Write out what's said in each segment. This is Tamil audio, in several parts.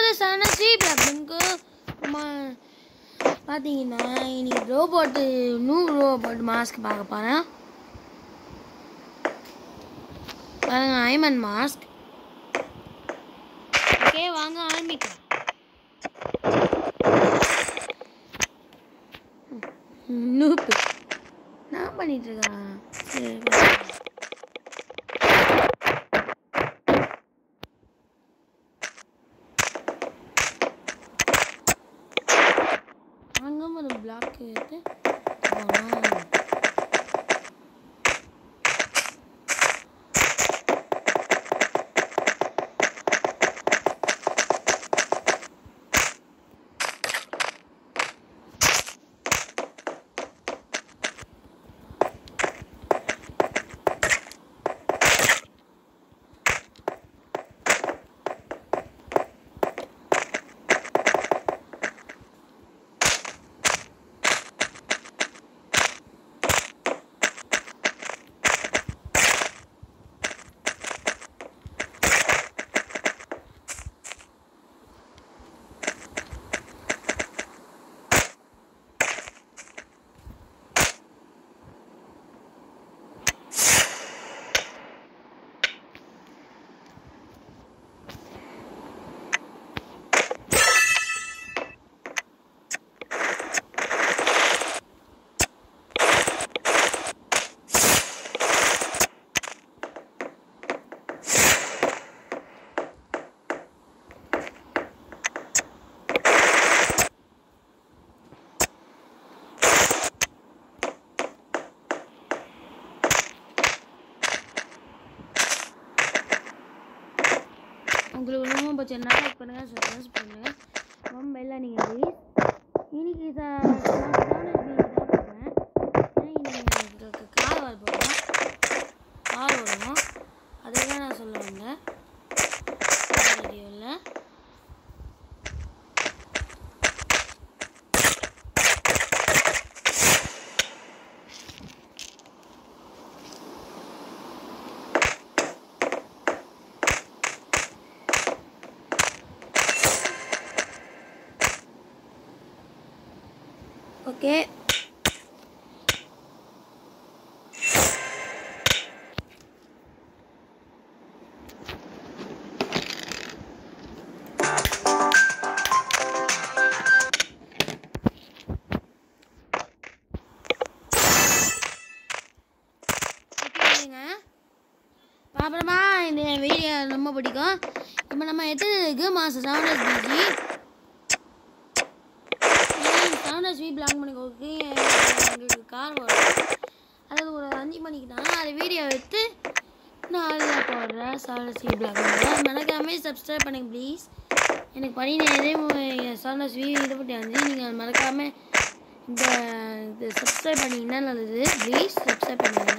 டு சன சி பிளாக்மனுக்கு பார்த்தீங்கன்னா இன்னைக்கு ரோபோட்டு நியூ ரோபோட் மாஸ்க் பார்க்க போகிறேன் பாருங்க ஐமன் மாஸ்க் ஓகே வாங்க ஆரம்பிக்கலாம் நூப்பு நான் பண்ணிட்டு இருக்கேன் சரி, அங்க ஒரு பிளாக் எடுத்து போகலாம். உங்களுக்கு ரொம்ப பிடிச்சிருந்தா லைக் பண்ணுங்க சப்ஸ்கிரைப் பண்ணுங்க ரொம்ப பெல்ல நீங்க ப்ளீஸ் இன்னைக்கு இன்னைக்கு கார் வர போகிறோம் கார் வரும் அதுதான் நான் சொல்ல வந்தேன் வீடியோவில் ஓகே ஓகேங்க அப்புறமா இந்த வீடியோ ரொம்ப பிடிக்கும் இப்போ நம்ம எத்தனை இருக்கு மாதம் seven PG seven SP block பண்ணிக்கோக்கு எங்களுக்கு கார் வரும் அதாவது ஒரு அஞ்சு மணிக்கு தான் அது வீடியோ எடுத்து நாளில் போடுறேன் செவன் எஸ்பி பிளாக் பண்ணுறேன் மறக்காம சப்ஸ்கிரைப் பண்ணுங்க ப்ளீஸ் எனக்கு பணி நேரம் செவன் எஸ்பி இதை பற்றி வந்து நீங்கள் மறக்காமல் இந்த இது சப்ஸ்கிரைப் பண்ணிங்கன்னா நல்லது ப்ளீஸ் சப்ஸ்கிரைப் பண்ணிடுங்க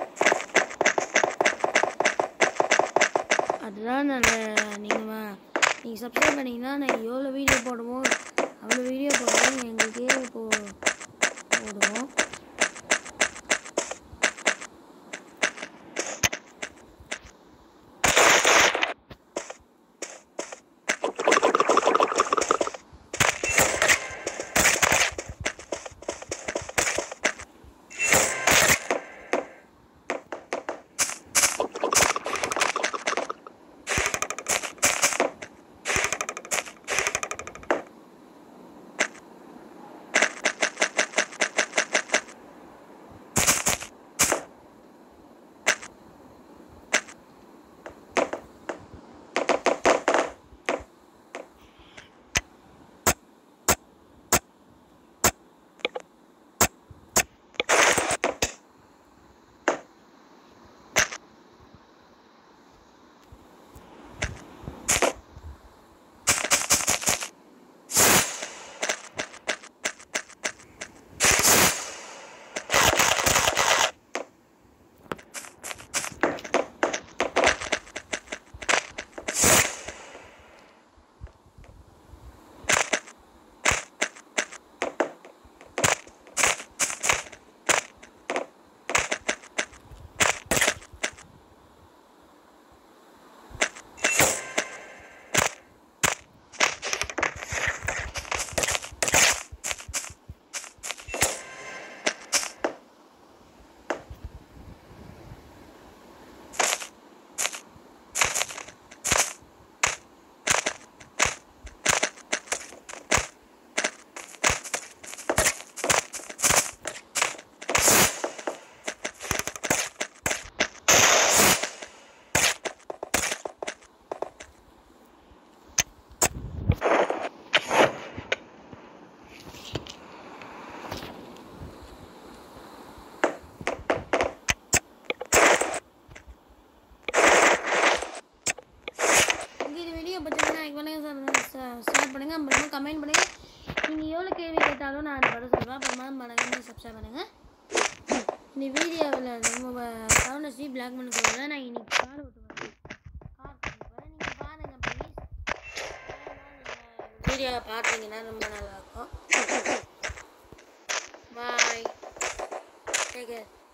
அதுதான் நல்ல நீங்கள் நீங்கள் சப்ஸ்கிரைப் பண்ணிங்கன்னா நான் எவ்வளோ வீடியோ போடுவோம் அவ்வளோ வீடியோ போடுவோம் எங்களுக்கே இப்போ போடுவோம் ஷேர் பண்ணுங்கள் அப்புறமா கமெண்ட் பண்ணுங்கள் நீங்கள் எவ்வளோ கேள்வி கேட்டாலும் நான் பதில் சொல்லுவேன் அப்புறமா மறக்காம சப்ஸ்கிரைப் பண்ணுங்கள் இந்த வீடியோவில் நம்ம சவுண்ட் ஸ்ரீ பிளாக் பண்ண நான் இன்னைக்கு கார் ஓட்டு வரேன் கார் போகிறேன் நீங்கள் பாருங்கள் ப்ளீஸ் வீடியோ பார்த்தீங்கன்னா ரொம்ப நல்லாயிருக்கும் பாய் டேக் கேர்